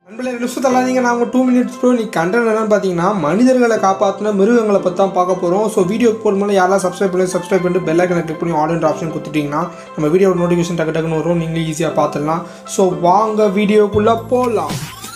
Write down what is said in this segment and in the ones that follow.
நண்பர்களே ரெண்டு நிமிஷம் தள்ளாதீங்க நான் டூ மினிட்ஸ் ப்ரோ நீ கண்டென்ட் என்னன்னு பார்த்தீங்கன்னா மனிதர்களை காப்பாற்றின மிருகங்களை பற்றி தான் பார்க்க போகிறோம் ஸோ வீடியோ போகும்போது யாரெல்லாம் சப்ஸ்கிரைப் பண்ணி சப்ஸ்கிரைப் பண்ணிட்டு பெல் ஐக்கனை கிளிக் பண்ணி ஆல் ஆப்ஷன் கொடுத்துட்டிங்கன்னா நம்ம வீடியோட நோட்டிஃபிகேஷன் டக்கு டக்குன்னு வரும் நீங்களும் ஈஸியாக பார்த்துடலாம் ஸோ வாங்க வீடியோக்குள்ளே போகலாம்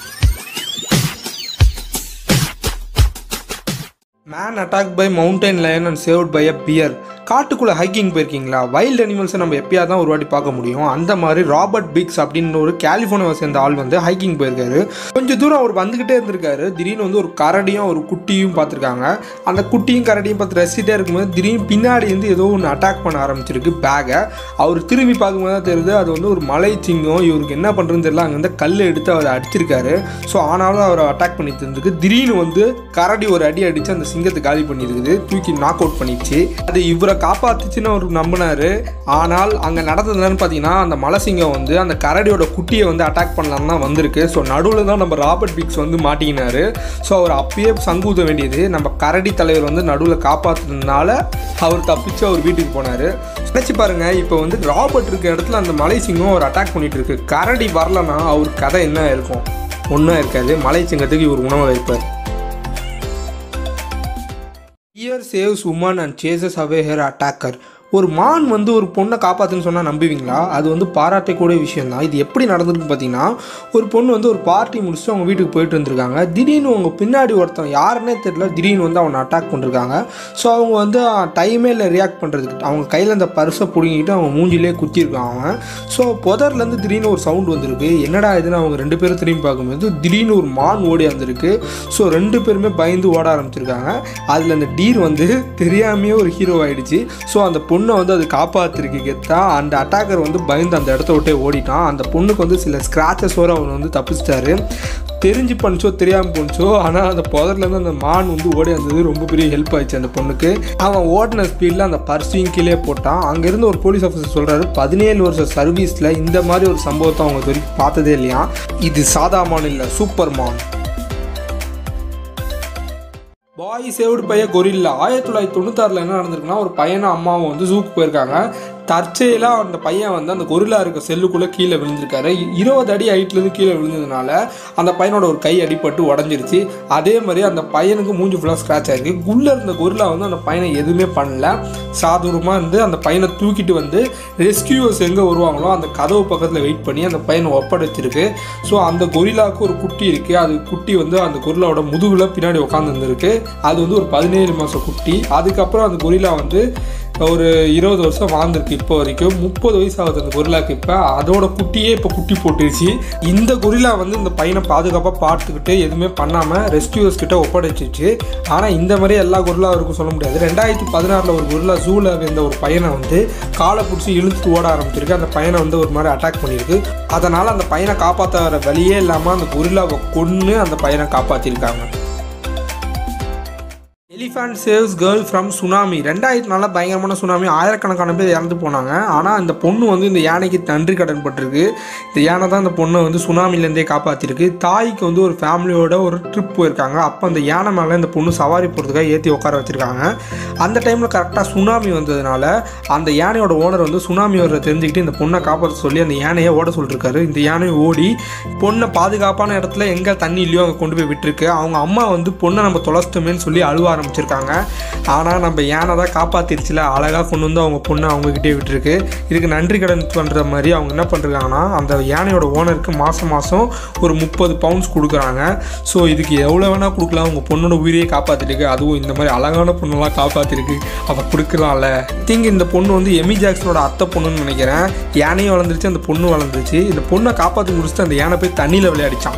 man attack by mountain lion and saved by a bear காட்டுக்குள்ளே ஹைக்கிங் போயிருக்கீங்களா வைல்ட் அனிமல்ஸை நம்ம எப்பயா தான் ஒரு வாட்டி பார்க்க முடியும் அந்த மாதிரி ராபர்ட் பிக்ஸ் அப்படின்னு ஒரு கலிஃபோர்னியாவை சேர்ந்த ஆள் வந்து ஹைக்கிங் போயிருக்காரு கொஞ்சம் தூரம் அவர் வந்துக்கிட்டே இருந்திருக்காரு திடீர்னு வந்து ஒரு கரடியும் ஒரு குட்டியும் பார்த்துருக்காங்க அந்த குட்டியும் கரடியும் பார்த்து ரசிட்டே இருக்கும்போது திடீர்னு பின்னாடி இருந்து ஏதோ ஒன்று அட்டாக் பண்ண ஆரம்பிச்சிருக்கு பேகை அவர் திரும்பி பார்க்கும்போது தான் தெரியுது அது வந்து ஒரு மலை சிங்கம் இவருக்கு என்ன பண்ணுறதுன்னு தெரியல அங்கே வந்து கல் எடுத்து அவர் அடிச்சிருக்காரு ஸோ ஆனாலும் அவர் அட்டாக் பண்ணி இருந்திருக்கு திடீர்னு வந்து கரடி ஒரு அடி அடித்து அந்த சிங்கத்தை காலி பண்ணியிருக்குது தூக்கி நாக் அவுட் பண்ணிடுச்சு அது இவரை காப்பாத்துச்சுன்னு அவர் நம்பினாரு ஆனால் அங்கே நடந்தது என்னன்னு பார்த்தீங்கன்னா அந்த மலைசிங்கம் வந்து அந்த கரடியோட குட்டியை வந்து அட்டாக் பண்ணலாம்னு தான் வந்திருக்கு ஸோ நடுவில் தான் நம்ம ராபர்ட் பிக்ஸ் வந்து மாட்டிக்கினாரு ஸோ அவர் அப்பயே சங்கூத வேண்டியது நம்ம கரடி தலைவர் வந்து நடுவில் காப்பாற்றுனதுனால அவர் தப்பிச்சு அவர் வீட்டுக்கு போனார் நினச்சி பாருங்க இப்போ வந்து ராபர்ட் இருக்க இடத்துல அந்த மலைசிங்கம் அவர் அட்டாக் பண்ணிட்டு இருக்கு கரடி வரலன்னா அவர் கதை என்ன இருக்கும் ஒன்றும் இருக்காது மலைச்சிங்கத்துக்கு இவர் உணவு வைப்பார் bear saves woman and chases away her attacker ஒரு மான் வந்து ஒரு பொண்ணை காப்பாற்றுன்னு சொன்னால் நம்புவீங்களா அது வந்து பாராட்டக்கூடிய விஷயம் தான் இது எப்படி நடந்திருக்கு பார்த்தீங்கன்னா ஒரு பொண்ணு வந்து ஒரு பார்ட்டி முடிச்சுட்டு அவங்க வீட்டுக்கு போயிட்டு இருந்திருக்காங்க திடீர்னு அவங்க பின்னாடி ஒருத்தன் யாருன்னே தெரியல திடீர்னு வந்து அவனை அட்டாக் பண்ணிருக்காங்க ஸோ அவங்க வந்து டைமே இல்லை ரியாக்ட் பண்ணுறதுக்கு அவங்க கையில் அந்த பர்ஸை பிடுங்கிட்டு அவங்க மூஞ்சிலே குத்திருக்கான் அவன் ஸோ புதர்லேருந்து திடீர்னு ஒரு சவுண்ட் வந்திருக்கு என்னடா இதுன்னு அவங்க ரெண்டு பேரும் திரும்பி பார்க்கும்போது திடீர்னு ஒரு மான் ஓடி வந்திருக்கு ஸோ ரெண்டு பேருமே பயந்து ஓட ஆரம்பிச்சிருக்காங்க அதில் அந்த டீர் வந்து தெரியாமையே ஒரு ஹீரோ ஆயிடுச்சு ஸோ அந்த பொண்ணை வந்து அது காப்பாற்றிருக்கு கெத்தா அந்த அட்டாக்கர் வந்து பயந்து அந்த இடத்த விட்டே ஓடிட்டான் அந்த பொண்ணுக்கு வந்து சில ஸ்க்ராச்சஸோடு அவன் வந்து தப்பிச்சிட்டாரு தெரிஞ்சு பண்ணிச்சோ தெரியாமல் போணுச்சோ ஆனால் அந்த புதர்லேருந்து அந்த மான் வந்து ஓடி வந்தது ரொம்ப பெரிய ஹெல்ப் ஆயிடுச்சு அந்த பொண்ணுக்கு அவன் ஓடின ஸ்பீடில் அந்த பர்ஸையும் கீழே போட்டான் அங்கேருந்து ஒரு போலீஸ் ஆஃபீஸர் சொல்கிறாரு பதினேழு வருஷம் சர்வீஸில் இந்த மாதிரி ஒரு சம்பவத்தை அவங்க இது வரைக்கும் பார்த்ததே இல்லையா இது சாதா மான் இல்லை சூப்பர் மான் பாய் சேவ்டு பைய கொரில்லா ஆயிரத்தி தொள்ளாயிரத்தி தொண்ணூத்தாறில் என்ன நடந்திருக்குன்னா ஒரு பையனும் அம்மாவும் வந்து ஜூக்கு போயிருக்காங்க தற்செயலாக அந்த பையன் வந்து அந்த கொரில்லா இருக்க செல்லுக்குள்ளே கீழே விழுந்திருக்காரு இ- இருபது அடி ஹைட்லேருந்து கீழே விழுந்ததுனால அந்த பையனோட ஒரு கை அடிபட்டு உடஞ்சிருச்சு அதே மாதிரி அந்த பையனுக்கு மூஞ்சி ஃபுல்லாக ஸ்க்ராட்ச் ஆயிருக்கு உள்ளே இருந்த கொரில்லா வந்து அந்த பையனை எதுவுமே பண்ணல சாதுரமாக இருந்து அந்த பையனை தூக்கிட்டு வந்து ரெஸ்கியூவர்ஸ் எங்கே வருவாங்களோ அந்த கதவு பக்கத்தில் வெயிட் பண்ணி அந்த பையனை ஒப்படைச்சிருக்கு ஸோ அந்த கொரில்லாவுக்கு ஒரு குட்டி இருக்குது அது குட்டி வந்து அந்த கொரில்லாவோட முதுகுல பின்னாடி உட்காந்துருந்துருக்கு அது வந்து ஒரு பதினேழு மாதம் குட்டி அதுக்கப்புறம் அந்த கொரில்லா வந்து ஒரு இருபது வருஷம் வாழ்ந்திருக்கு இப்போ வரைக்கும் முப்பது வயசு ஆகுது அந்த கொரில்லாக்கு இப்போ அதோட குட்டியே இப்போ குட்டி போட்டுருச்சு இந்த கொரில்லா வந்து இந்த பையனை பாதுகாப்பாக பார்த்துக்கிட்டு எதுவுமே பண்ணாமல் ரெஸ்கியூவர்ஸ் கிட்ட ஒப்படைச்சிச்சு ஆனால் இந்த மாதிரி எல்லா கொரில்லா இருக்கும் சொல்ல முடியாது ரெண்டாயிரத்தி பதினாறில் ஒரு கொரில்லா ஜூவில் இருந்த ஒரு பையனை வந்து காலை பிடிச்சி இழுத்து ஓட ஆரம்பிச்சிருக்கு அந்த பையனை வந்து ஒரு மாதிரி அட்டாக் பண்ணியிருக்கு அதனால் அந்த பையனை காப்பாற்ற வர வழியே இல்லாமல் அந்த கொரில்லாவை கொன்று அந்த பையனை காப்பாற்றிருக்காங்க elephant saves girl from tsunami ரெண்டாயிரத்தி நாலில் பயங்கரமான சுனாமி ஆயிரக்கணக்கான பேர் இறந்து போனாங்க ஆனால் இந்த பொண்ணு வந்து இந்த யானைக்கு நன்றி கடன் பட்டிருக்கு இந்த யானை தான் இந்த பொண்ணை வந்து சுனாமிலேருந்தே காப்பாற்றிருக்கு தாய்க்கு வந்து ஒரு ஃபேமிலியோட ஒரு ட்ரிப் போயிருக்காங்க அப்போ அந்த யானை மேலே இந்த பொண்ணு சவாரி போகிறதுக்காக ஏற்றி உட்கார வச்சுருக்காங்க அந்த டைமில் கரெக்டாக சுனாமி வந்ததுனால அந்த யானையோட ஓனர் வந்து சுனாமி வர்றத தெரிஞ்சுக்கிட்டு இந்த பொண்ணை காப்பாற்ற சொல்லி அந்த யானையை ஓட சொல்லிருக்காரு இந்த யானை ஓடி பொண்ணை பாதுகாப்பான இடத்துல எங்கே தண்ணி இல்லையோ அங்கே கொண்டு போய் விட்டுருக்கு அவங்க அம்மா வந்து பொண்ணை நம்ம தொலைச்சிட்டோமேன்னு சொல்லி அழுவ ஆரம்பிச்சிருக்காங்க ஆனால் நம்ம யானை தான் காப்பாத்திருச்சுல அழகாக கொண்டு வந்து அவங்க பொண்ணை அவங்கக்கிட்டே விட்டுருக்கு இதுக்கு நன்றி கடன் பண்ணுற மாதிரி அவங்க என்ன பண்ணுறாங்கன்னா அந்த யானையோட ஓனருக்கு மாதம் மாதம் ஒரு முப்பது பவுண்ட்ஸ் கொடுக்குறாங்க ஸோ இதுக்கு எவ்வளோ வேணால் கொடுக்கலாம் அவங்க பொண்ணோட உயிரையே காப்பாற்றிருக்கு அதுவும் இந்த மாதிரி அழகான பொண்ணெல்லாம் காப்பாற்றிருக்கு அவள் கொடுக்கலாம்ல திங்க் இந்த பொண்ணு வந்து எமி ஜாக்சனோட அத்தை பொண்ணுன்னு நினைக்கிறேன் யானையும் வளர்ந்துருச்சு அந்த பொண்ணு வளர்ந்துருச்சு இந்த பொண்ணை காப்பாற்றி முடிச்சுட்டு அந்த யானை போய் தண்ணியில் விளையாடிச்சான்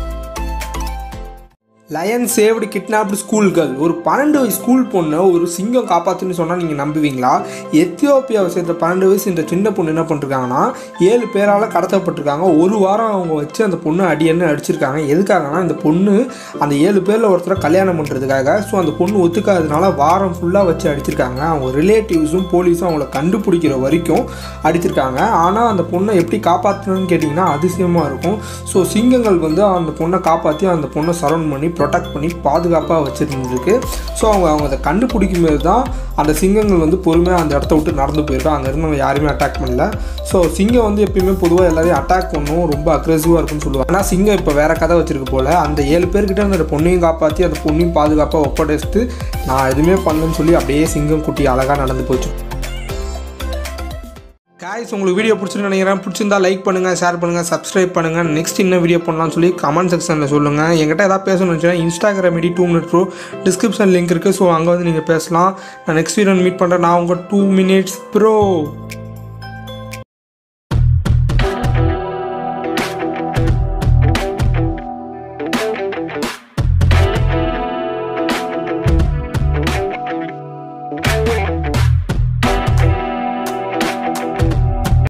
lion saved kidnapped school girl ஒரு பன்னெண்டு வயசு ஸ்கூல் பொண்ணை ஒரு சிங்கம் காப்பாற்றுன்னு சொன்னால் நீங்கள் நம்புவீங்களா எத்தியோப்பியாவை சேர்ந்த பன்னெண்டு வயசு இந்த சின்ன பொண்ணு என்ன பண்ணிருக்காங்கன்னா ஏழு பேரால் கடத்தப்பட்டிருக்காங்க ஒரு வாரம் அவங்க வச்சு அந்த பொண்ணு அடியன்னு அடிச்சிருக்காங்க எதுக்காகனா இந்த பொண்ணு அந்த ஏழு பேரில் ஒருத்தரை கல்யாணம் பண்ணுறதுக்காக ஸோ அந்த பொண்ணு ஒத்துக்காததுனால வாரம் ஃபுல்லாக வச்சு அடிச்சிருக்காங்க அவங்க ரிலேட்டிவ்ஸும் போலீஸும் அவங்கள கண்டுபிடிக்கிற வரைக்கும் அடிச்சிருக்காங்க ஆனால் அந்த பொண்ணை எப்படி காப்பாற்றணும்னு கேட்டிங்கன்னா அதிசயமாக இருக்கும் ஸோ சிங்கங்கள் வந்து அந்த பொண்ணை காப்பாற்றி அந்த பொண்ணை சரௌண்ட் பண்ணி ப்ரொடெக்ட் பண்ணி பாதுகாப்பாக வச்சுருந்துருக்கு ஸோ அவங்க அவங்க அதை கண்டுபிடிக்கும் போது தான் அந்த சிங்கங்கள் வந்து பொறுமையாக அந்த இடத்த விட்டு நடந்து போயிருக்கோம் அங்கே இருந்தவங்க யாருமே அட்டாக் பண்ணல ஸோ சிங்கம் வந்து எப்பயுமே பொதுவாக எல்லாரையும் அட்டாக் பண்ணும் ரொம்ப அக்ரெசிவாக இருக்கும்னு சொல்லுவாங்க ஆனால் சிங்கம் இப்போ வேற கதை வச்சிருக்கு போல் அந்த ஏழு பேர்கிட்ட அந்த பொண்ணையும் காப்பாற்றி அந்த பொண்ணையும் பாதுகாப்பாக ஒப்படைச்சிட்டு நான் எதுவுமே பண்ணலன்னு சொல்லி அப்படியே சிங்கம் குட்டி அழகாக நடந்து போச்சு காய்ஸ் உங்களுக்கு வீடியோ பிடிச்சிருந்து நினைக்கிறேன் பிடிச்சிருந்தா லைக் பண்ணுங்கள் ஷேர் பண்ணுங்கள் சப்ஸ்கிரைப் பண்ணுங்கள் நெக்ஸ்ட் என்ன வீடியோ பண்ணலாம்னு சொல்லி கமெண்ட் செக்ஷனில் சொல்லுங்கள் என்கிட்ட ஏதாவது பேசணும்னு வச்சுன்னா Instagram ID two minute bro description link இருக்குது ஸோ அங்கே வந்து நீங்கள் பேசலாம் நான் நெக்ஸ்ட் வீடியோ மீட் பண்ணுறேன் நான் உங்கள் டூ மினிட்ஸ் ப்ரோ